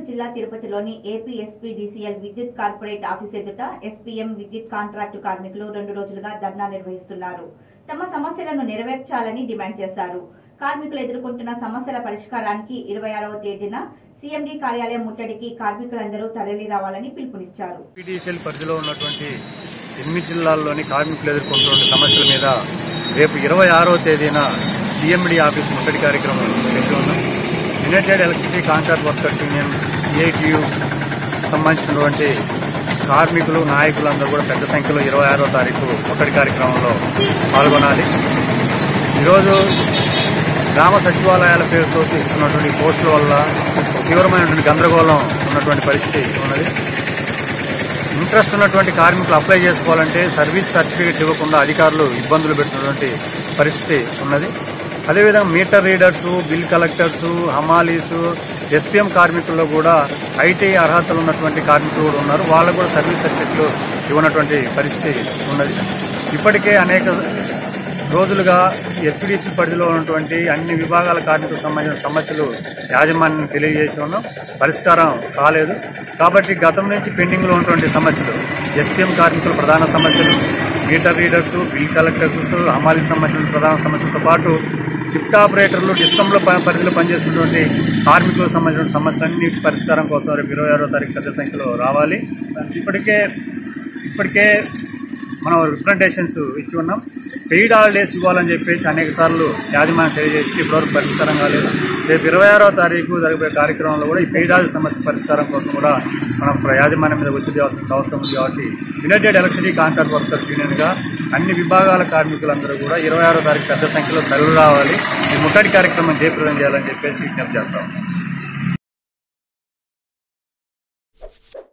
జిల్లా తిరుపతిలోని AP SPDCL విద్యుత్ కార్పొరేట్ ఆఫీస్ ఎదుట ఎస్పీఎం విద్యుత్ కాంట్రాక్టు కార్మికులు రెండు రోజులుగా ధర్నా నిర్వహిస్తున్నారు తమ సమస్యలను నెరవేర్చాలని డిమాండ్ చేశారు కార్మికులు ఎదుర్కొంటున్న సమస్యల పరిష్కారానికి ఇరవై ఆరవ తేదీన సీఎండీ కార్యాలయం ముట్టడికి కార్మికులందరూ తరలి రావాలని పిలుపునిచ్చారు పీటీసీఎల్ పరిధిలో ఉన్నటువంటి ఎనిమిది జిల్లాల్లోని కార్మికులు ఎదుర్కొంటున్న సమస్యల మీద రేపు ఇరవై ఆరో తేదీన సీఎండీ ఆఫీస్ ముట్టడి కార్యక్రమం పెట్టి ఉన్నాం united electricity contract workers union CITU సంబంధించినటువంటి కార్మికులు నాయకులందరూ కూడా పెద్ద సంఖ్యలో ఇరవై ఆరో తారీఖు ముట్టడి కార్యక్రమంలో పాల్గొనాలి ఈరోజు గ్రామ సచివాలయాల పేరుతో ఇస్తున్నటువంటి పోస్టుల వల్ల తీవ్రమైనటువంటి గందరగోళం ఉన్నటువంటి పరిస్థితి ఉన్నది ఇంట్రెస్ట్ ఉన్నటువంటి కార్మికులు అప్లై చేసుకోవాలంటే సర్వీస్ సర్టిఫికేట్ ఇవ్వకుండా అధికారులు ఇబ్బందులు పెడుతున్నటువంటి పరిస్థితి ఉన్నది అదేవిధంగా మీటర్ రీడర్స్ బిల్ కలెక్టర్స్ హమాలీస్ ఎస్పీఎం కార్మికుల్లో కూడా ఐటీ అర్హతలు ఉన్నటువంటి కార్మికులు కూడా ఉన్నారు వాళ్ళకు కూడా సర్వీస్ సర్టిఫికెట్లు ఇవ్వనటువంటి పరిస్థితి ఉన్నది ఇప్పటికే అనేక రోజులుగా ఎస్పీడీసీ పరిధిలో ఉన్నటువంటి అన్ని విభాగాల కార్మికులకు సంబంధించిన సమస్యలు యాజమాన్యం తెలియజేసి ఉన్నాం పరిష్కారం కాలేదు కాబట్టి గతం నుంచి పెండింగ్ లో ఉన్నటువంటి సమస్యలు ఎస్పీఎం కార్మికుల ప్రధాన సమస్యలు మీటర్ రీడర్స్ బిల్ కలెక్టర్స్ హమాలికి సంబంధించిన ప్రధాన సమస్యలతో పాటు షిఫ్ట్ ఆపరేటర్లు డిస్కంలో పరిధిలో పనిచేస్తున్నటువంటి కార్మికులకు సంబంధించిన సమస్యలన్నీ పరిష్కారం కోసం రేపు ఇరవై ఆరో తారీఖు పెద్ద సంఖ్యలో రావాలి ఇప్పటికే ఇప్పటికే మనం రిప్రజెంటేషన్స్ ఇచ్చి ఉన్నాం పెయిడ్ హాలిడేస్ ఇవ్వాలని చెప్పేసి అనేక సార్లు యాజమాన్యం తెలియజేసి ఇప్పటివరకు పరిష్కారం కాలేదు రేపు ఇరవై ఆరో తారీఖు జరిగే కార్యక్రమంలో కూడా ఈ పెయిడ్ హాలిడే సమస్య పరిష్కారం కోసం కూడా మనం ఇప్పుడు యాజమాన్యం మీద ఒత్తిడి అవసరం అవసరం ఉంది కాబట్టి united electricity contract workers union గా అన్ని విభాగాల కార్మికులందరూ కూడా ఇరవై ఆరో తారీఖు పెద్ద సంఖ్యలో తరలి రావాలి ఈ ముట్టడి కార్యక్రమం జయప్రదం చేయాలని చెప్పేసి విజ్ఞప్తి చేస్తాం